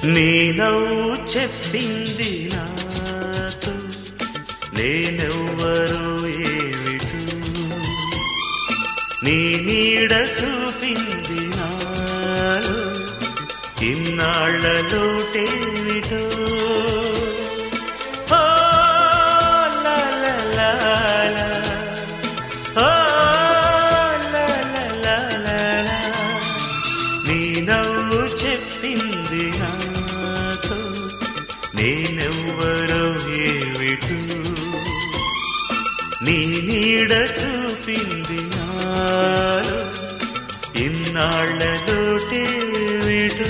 నీ నవ్వు చెప్పింది నాతో నేనెవ్వరు ఏమిటో నీ నీడ చూపింది నాలో ఇన్నాళ్లలోటేమిటో ఓ లా లా లా లా. ఓ లా లా లా లా లా. నీ నవ్వు చెప్పింది నాతో నేనెవ్వరో ఏమిటో నీ నీడ చూపింది నాలో ఇన్నాళ్లలోటేమిటో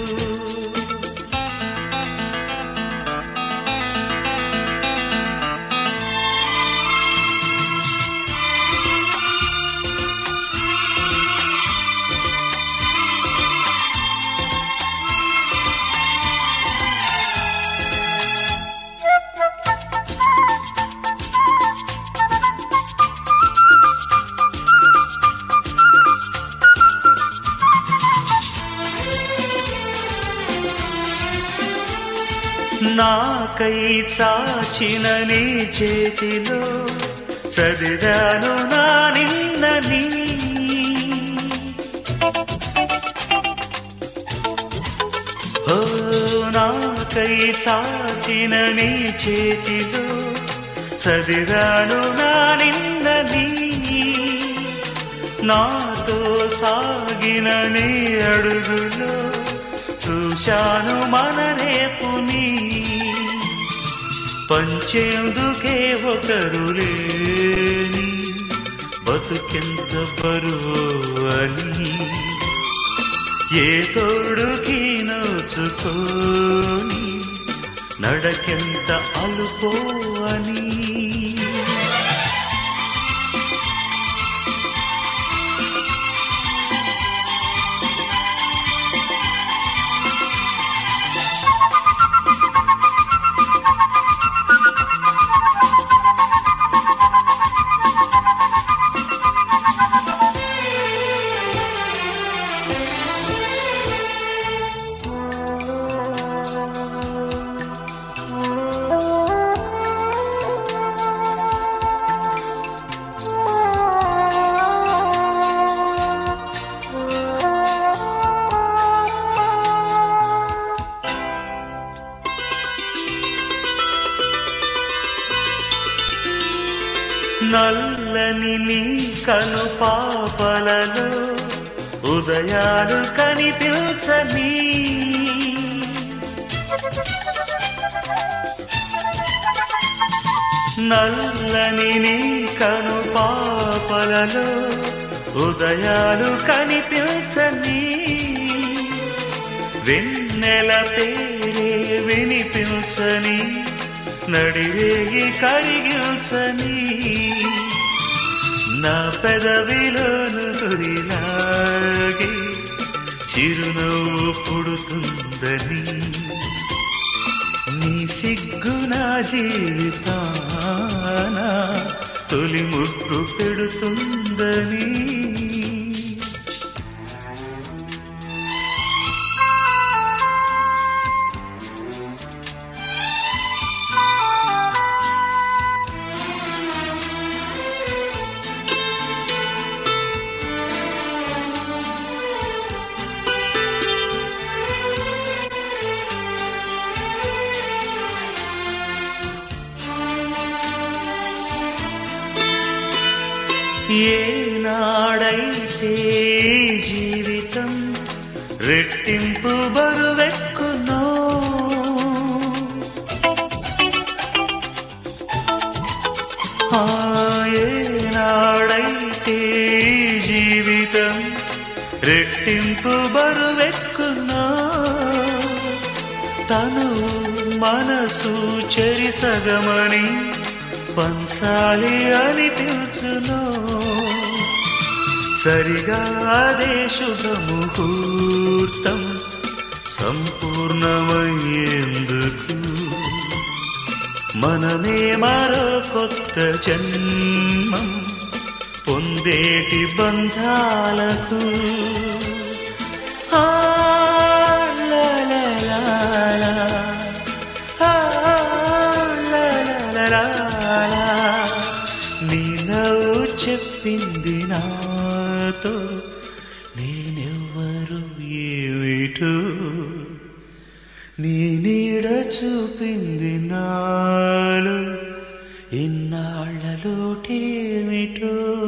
నాకై చాచిన నీ చేతిలో చదివాను నా నిన్న నీ ఓ నాకై చాచిన నీ చేతిలో చదివాను నా నిన్న నీ నాతో సాగిన నీ అడుగులో చూశాను మన రేపుని పంచేందుకే ఒకరు లేని బతుకెంత బరువు అని ఏ తోడుకి నోచుకోని నడకెంత అలుపో అని నల్లని నీ కను పాపలలో ఉదయాలు కనిపించని నల్లని నీ కను పాపలలో ఉదయాలు కనిపించని వెన్నెల పేరే వినిపించని నడిరేగి కరిగించని నా పెదవిలోను తొలిలాగి చిరునవ్వు పుడుతుందని నీ సిగ్గు నా జీవితాన తొలి ముగ్గు పెడుతుందని ఏనాడైతే జీవితం రెట్టింపు బరువెక్కునో ఆ ఏనాడైతే జీవితం రెట్టింపు బరువెక్కునో తను మనసు చెరిసగమని పంచాలి అనిపించును సరిగా అదే శుభముహూర్తం సంపూర్ణమయ్యేందుకు మనమే మరో కొత్త జన్మం పొందేటి బంధాలకు ఆ, లా, లా, లా, లా, ఆ, లా, లా, లా, లా. నీ నవ్వు చెప్పింది నాతో నేనెవ్వరు ఏమిటో నీ నీడ చూపింది నాలో ఇన్నాళ్ళలోటేమిటో